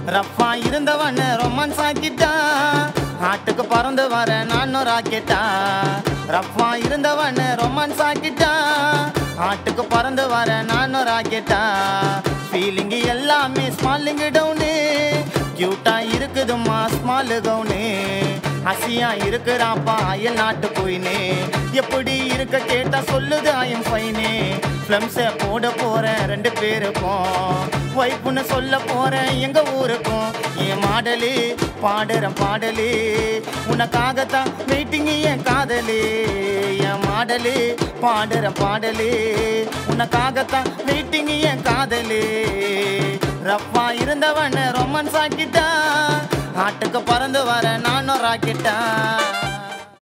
Rafah இருந்தவன romance ஆக்கிட்டா ஆட்டுக்கு பறந்து வர நானும் ராக்கெட்டா ரஃபா இருந்தவன ரொமான்ஸ் ஆக்கிட்டா ஆட்டுக்கு பறந்து வர நானும் ராக்கெட்டா ஃபீலிங் எல்லாமே ஸ்மாலிங் டவுனு கியூட்டா இருக்குதும்மா ஸ்மால் கவுனு அசியா இருக்கிறாப்பா அயல் நாட்டு போயினே எப்படி இருக்க கேட்டா சொல்லுது ஐயம் ஃபைனே ஃபிலிம்ஸை போட போறேன் ரெண்டு பேருக்கும் ஒய்ஃப்னு சொல்ல போறேன் எங்க ஊருக்கும் என் மாடலு பாடுறேன் பாடலு உனக்காகத்தான் வெயிட்டிங் என் காதலு என் மாடலு பாடுறேன் பாடலு உனக்காகத்தான் வெயிட்டிங் என் காதலு ரப்பா இருந்தவன ரொமான்ஸ் ஆக்கிட்டா ஆட்டுக்கு பறந்து வர நானும் ராக்கிட்டா